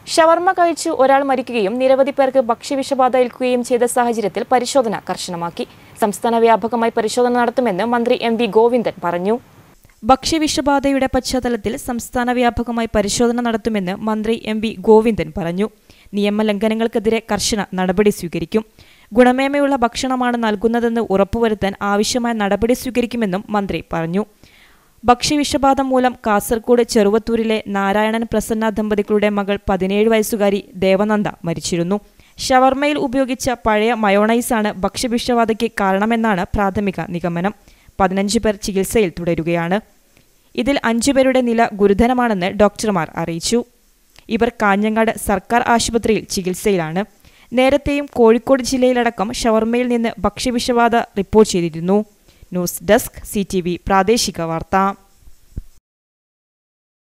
ഷവർമ്മ കഴിച്ച് ഒരാൾ മരിക്കുകയും നിരവധി പേർക്ക് ഭക്ഷ്യവിഷബാധ ഏൽക്കുകയും ചെയ്ത സാഹചര്യത്തിൽ പരിശോധന കർശനമാക്കി സംസ്ഥാന വ്യാപകമായി പരിശോധന നടത്തുമെന്ന് മന്ത്രി എം വി ഗോവിന്ദൻ പറഞ്ഞു ഭക്ഷ്യവിഷബാധയുടെ പശ്ചാത്തലത്തിൽ സംസ്ഥാന വ്യാപകമായി പരിശോധന നടത്തുമെന്ന് മന്ത്രി എം വി ഗോവിന്ദൻ പറഞ്ഞു നിയമലംഘനങ്ങൾക്കെതിരെ കർശന നടപടി സ്വീകരിക്കും ഗുണമേന്മയുള്ള ഭക്ഷണമാണ് നൽകുന്നതെന്ന് ഉറപ്പുവരുത്താൻ ആവശ്യമായ നടപടി സ്വീകരിക്കുമെന്നും മന്ത്രി പറഞ്ഞു ഭക്ഷ്യവിഷബാധ മൂലം കാസർഗോഡ് ചെറുവത്തൂരിലെ നാരായണൻ പ്രസന്ന ദമ്പതികളുടെ മകൾ പതിനേഴ് വയസ്സുകാരി ദേവനന്ദ മരിച്ചിരുന്നു ഷവർമയിൽ ഉപയോഗിച്ച പഴയ മയോണൈസാണ് ഭക്ഷ്യവിഷബാധയ്ക്ക് കാരണമെന്നാണ് പ്രാഥമിക നിഗമനം പതിനഞ്ച് പേർ ചികിത്സയിൽ തുടരുകയാണ് ഇതിൽ അഞ്ചുപേരുടെ നില ഗുരുതരമാണെന്ന് ഡോക്ടർമാർ അറിയിച്ചു ഇവർ കാഞ്ഞങ്ങാട് സർക്കാർ ആശുപത്രിയിൽ ചികിത്സയിലാണ് നേരത്തെയും കോഴിക്കോട് ജില്ലയിലടക്കം ഷവർമയിൽ നിന്ന് ഭക്ഷ്യവിഷബാധ റിപ്പോർട്ട് ചെയ്തിരുന്നു ന്യൂസ് ഡെസ്ക് സി പ്രാദേശിക വാർത്ത